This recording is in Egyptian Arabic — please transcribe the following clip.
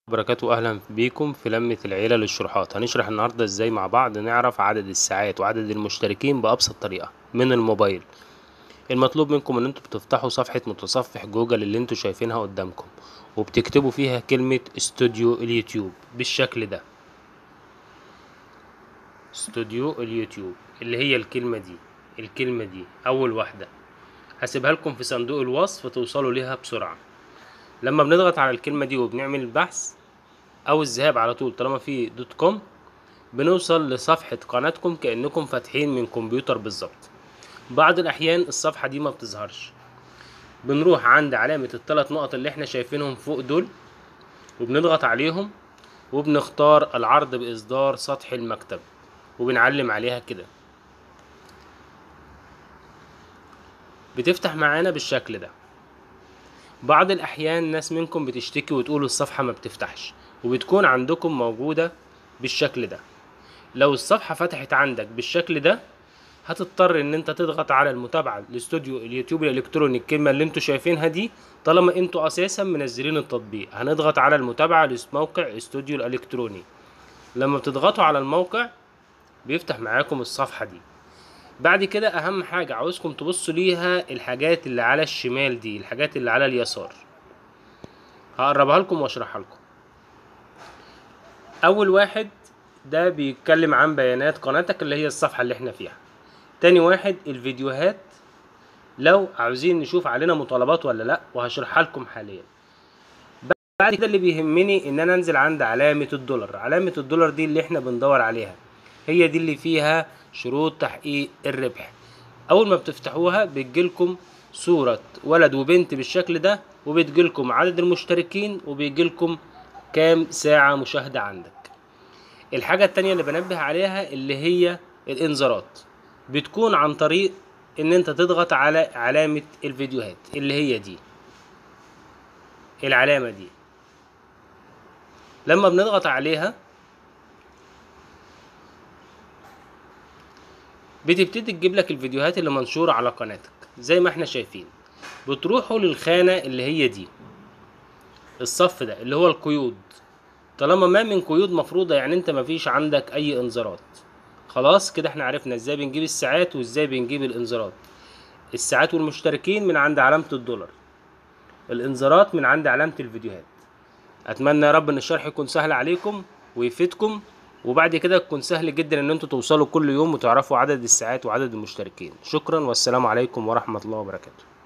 وبركاته اهلا بيكم في لمة العيلة للشروحات هنشرح النهاردة ازاي مع بعض نعرف عدد الساعات وعدد المشتركين بأبسط طريقة من الموبايل المطلوب منكم ان انتوا بتفتحوا صفحة متصفح جوجل اللي انتوا شايفينها قدامكم وبتكتبوا فيها كلمة استوديو اليوتيوب بالشكل ده استوديو اليوتيوب اللي هي الكلمة دي الكلمة دي اول واحدة هسيبها لكم في صندوق الوصف توصلوا ليها بسرعة لما بنضغط على الكلمة دي وبنعمل البحث او الذهاب على طول طالما في دوت كوم بنوصل لصفحة قناتكم كأنكم فاتحين من كمبيوتر بالظبط بعض الأحيان الصفحة دي ما بتظهرش بنروح عند علامة الثلاث نقط اللي احنا شايفينهم فوق دول وبنضغط عليهم وبنختار العرض بإصدار سطح المكتب وبنعلم عليها كده بتفتح معانا بالشكل ده بعض الأحيان ناس منكم بتشتكي وتقول الصفحة ما بتفتحش وبتكون عندكم موجودة بالشكل ده لو الصفحة فتحت عندك بالشكل ده هتضطر ان انت تضغط على المتابعة لاستوديو اليوتيوب الالكتروني الكلمة اللي انتوا شايفينها دي طالما انتوا اساسا منزلين التطبيق هنضغط على المتابعة لموقع استوديو الالكتروني لما بتضغطوا على الموقع بيفتح معاكم الصفحة دي بعد كده اهم حاجة عاوزكم تبصوا ليها الحاجات اللي على الشمال دي الحاجات اللي على اليسار هقربها لكم واشرحها لكم اول واحد ده بيتكلم عن بيانات قناتك اللي هي الصفحة اللي احنا فيها تاني واحد الفيديوهات لو عاوزين نشوف علينا مطالبات ولا لا وهشرحها لكم حاليا بعد كده اللي بيهمني ان انا انزل عند علامة الدولار علامة الدولار دي اللي احنا بندور عليها هي دي اللي فيها شروط تحقيق الربح اول ما بتفتحوها بتجيلكم صورة ولد وبنت بالشكل ده وبتجيلكم عدد المشتركين وبيجيلكم كام ساعة مشاهدة عندك الحاجة التانية اللي بنبه عليها اللي هي الانذارات بتكون عن طريق ان انت تضغط على علامة الفيديوهات اللي هي دي العلامة دي لما بنضغط عليها بتبتدي تجيب لك الفيديوهات اللي منشورة على قناتك زي ما احنا شايفين بتروحوا للخانة اللي هي دي الصف ده اللي هو القيود طالما ما من قيود مفروضة يعني انت مفيش عندك اي انذارات خلاص كده احنا عرفنا ازاي بنجيب الساعات وازاي بنجيب الانذارات الساعات والمشتركين من عند علامة الدولار الانذارات من عند علامة الفيديوهات اتمنى يا رب ان الشرح يكون سهل عليكم ويفيدكم وبعد كده تكون سهل جدا ان انتوا توصلوا كل يوم وتعرفوا عدد الساعات وعدد المشتركين شكرا والسلام عليكم ورحمة الله وبركاته